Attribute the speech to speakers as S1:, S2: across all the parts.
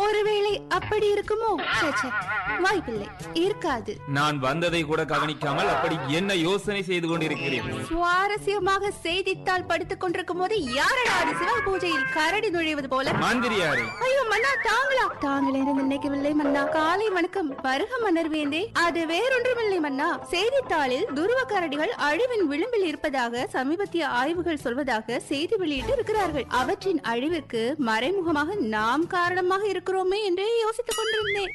S1: ஒருவேளை அப்படி இருக்குமோ ச்சே, ச்சே. வாய்ப்பில்லை இருக்காது
S2: நான் வந்ததை கூட கவனிக்காமல் அப்படி என்ன யோசனை செய்து கொண்டிருக்கிறேன்
S1: சுவாரஸ்யமாக செய்தித்தாள் படித்துக் கொண்டிருக்கும் போது யாரடா அது சிவ பூஜையில் கரடி நுழைவது போல
S2: மந்திரியாரே
S1: ஐயோ மன்னா தாங்களா தாங்கள் என்று நினைக்கவில்லை மன்னா காலை வணக்கம் வருக மன்னர் வேந்தே அது வேறொன்றுமில்லை மன்னா செய்தித்தாளில் துருவ கரடிகள் அழிவின் விளிம்பில் இருப்பதாக சமீபத்திய ஆய்வுகள் சொல்வதாக செய்தி வெளியிட்டு இருக்கிறார்கள் அவற்றின் அழிவிற்கு மறைமுகமாக நாம் காரணமாக இருக்கிறோமே என்று யோசித்துக் கொண்டிருந்தேன்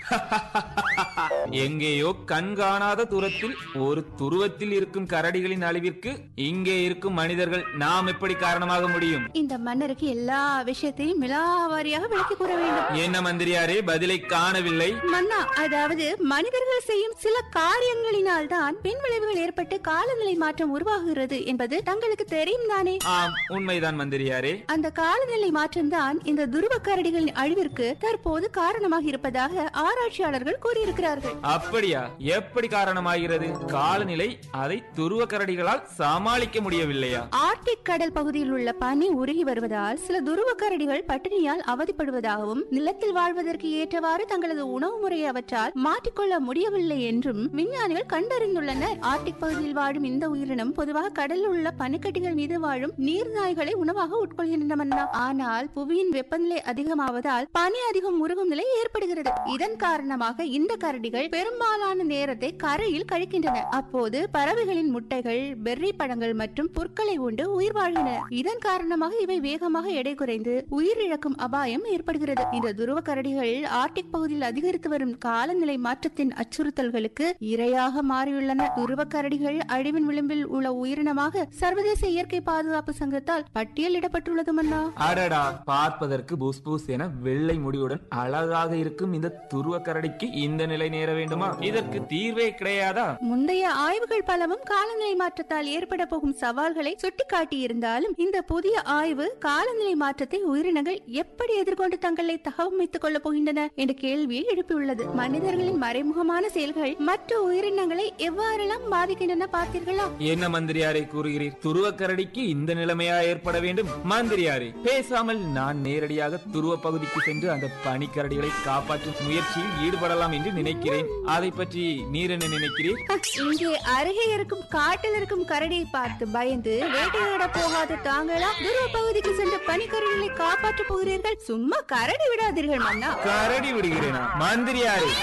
S2: எங்கேயோ கண் காணாத தூரத்தில் ஒரு துருவத்தில் இருக்கும் கரடிகளின் அழிவிற்கு இங்கே இருக்கும் மனிதர்கள் நாம் எப்படி காரணமாக முடியும்
S1: இந்த மன்னருக்கு எல்லா விஷயத்தையும் மிலாவாரியாக விளக்கி கூற வேண்டும்
S2: என்ன மந்திரியாரே பதிலை காணவில்லை
S1: மன்னா அதாவது மனிதர்கள் செய்யும் சில காரியங்களினால் தான் பின் விளைவுகள் ஏற்பட்டு காலநிலை மாற்றம் உருவாகுகிறது என்பது தங்களுக்கு தெரியும் தானே
S2: ஆம் உண்மைதான் மந்திரியாரே
S1: அந்த காலநிலை மாற்றம் தான் இந்த துருவ கரடிகளின் அழிவிற்கு தற்போது காரணமாக இருப்பதாக ஆராய்ச்சியாளர்கள் கூறியிருக்கிறார்கள்
S2: அப்படியா எப்படி காரணமாகிறது காலநிலை அதை துருவ கரடிகளால் சமாளிக்க முடியவில்லையா
S1: ஆர்டிக் கடல் பகுதியில் உள்ள பனி உருகி வருவதால் சில துருவ கரடிகள் பட்டினியால் அவதிப்படுவதாகவும் நிலத்தில் வாழ்வதற்கு ஏற்றவாறு தங்களது உணவு முறையை அவற்றால் மாற்றிக்கொள்ள முடியவில்லை என்றும் விஞ்ஞானிகள் கண்டறிந்துள்ளனர் ஆர்டிக் பகுதியில் வாழும் இந்த உயிரினம் பொதுவாக கடலில் உள்ள பனிக்கட்டிகள் மீது வாழும் நீர்நாய்களை உணவாக உட்கொள்கின்றன ஆனால் புவியின் வெப்பநிலை அதிகமாவதால் பனி அதிகம் உருகும் நிலை ஏற்படுகிறது இதன் காரணமாக இந்த கரடிகள் பெரும்பாலான நேரத்தை கரையில் கழிக்கின்றன அப்போது பறவைகளின் முட்டைகள் பெர்ரி பழங்கள் மற்றும் புற்களை உண்டு உயிர் வாழ்கின்றன இதன் காரணமாக இவை வேகமாக எடை குறைந்து உயிரிழக்கும் அபாயம் ஏற்படுகிறது இந்த துருவ கரடிகள் ஆர்டிக் பகுதியில் அதிகரித்து வரும் காலநிலை மாற்றத்தின் அச்சுறுத்தல்களுக்கு இரையாக மாறியுள்ளன துருவ கரடிகள் அழிவின் விளிம்பில் உள்ள உயிரினமாக சர்வதேச இயற்கை பாதுகாப்பு சங்கத்தால் பட்டியலிடப்பட்டுள்ளது மன்னா
S2: அடடா பார்ப்பதற்கு பூஸ் பூஸ் என வெள்ளை முடியுடன் அழகாக இருக்கும் இந்த துருவ கரடிக்கு இந்த நிலை நேர வேண்டுமா இதற்கு தீர்வே கிடையாதா
S1: முந்தைய ஆய்வுகள் பலவும் காலநிலை மாற்றத்தால் ஏற்பட போகும் சவால்களை சுட்டிக்காட்டியிருந்தாலும் இந்த புதிய ஆய்வு காலநிலை மாற்றத்தை உயிரினங்கள் எப்படி எதிர்கொண்டு தங்களை தகவமைத்துக் கொள்ளப் போகின்றன என்ற கேள்வியை எழுப்பியுள்ளது மனிதர்களின் மறைமுகமான செயல்கள் மற்ற உயிரினங்களை எவ்வாறெல்லாம் பாதிக்கின்றன பார்த்தீர்களா
S2: என்ன மந்திரியாரை கூறுகிறீர் துருவ கரடிக்கு இந்த நிலைமையா ஏற்பட வேண்டும் மந்திரியாரே பேசாமல் நான் நேரடியாக துருவ பகுதிக்கு சென்று அந்த பனிக்கரடிகளை காப்பாற்றும் முயற்சியில் ஈடுபடலாம் என்று நினைக்கிறேன் அதை பற்றி நீர் என்ன நினைக்கிறீர்
S1: இங்கே அருகே இருக்கும் காட்டில் இருக்கும் கரடியை பார்த்து பயந்து வேட்டையாட போகாத தாங்களா துருவ பகுதிக்கு சென்று பனிக்கரடிகளை காப்பாற்றப் போகிறீர்கள் சும்மா கரடி விடாதீர்கள் மன்னா
S2: கரடி விடுகிறேனா மந்திரியாரே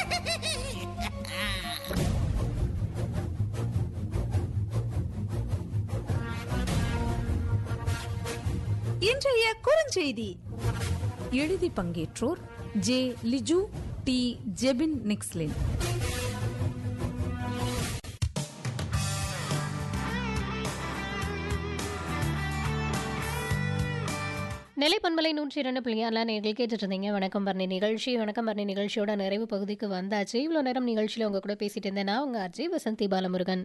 S1: இன்றைய குறுஞ்செய்தி
S3: எழுதி பங்கேற்றோர் ஜே லிஜு டி ஜெபின் நிக்ஸ்லின்
S4: நிலை பண்பலை நூற்றி இரண்டு பிள்ளையாரில் நேர்கள் கேட்டுட்டு இருந்தீங்க வணக்கம் பரணி நிகழ்ச்சி வணக்கம் பரணி நிகழ்ச்சியோட நிறைவு பகுதிக்கு வந்தாச்சு இவ்வளோ நேரம் நிகழ்ச்சியில் உங்க கூட பேசிட்டு இருந்தேன்னா உங்க அஜய் வசந்தி பாலமுருகன்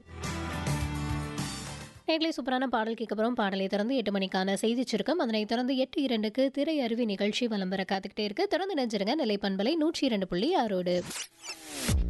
S4: நேர்களை சூப்பரான பாடல் கேட்கப்புறம் பாடலை திறந்து எட்டு மணிக்கான செய்தி சுருக்கம் அதனை திறந்து எட்டு இரண்டுக்கு திரை அருவி நிகழ்ச்சி வலம் வர காத்துக்கிட்டே இருக்கு திறந்து நினைச்சிருங்க நிலை பண்பலை நூற்றி இரண்டு புள்ளி ஆறோடு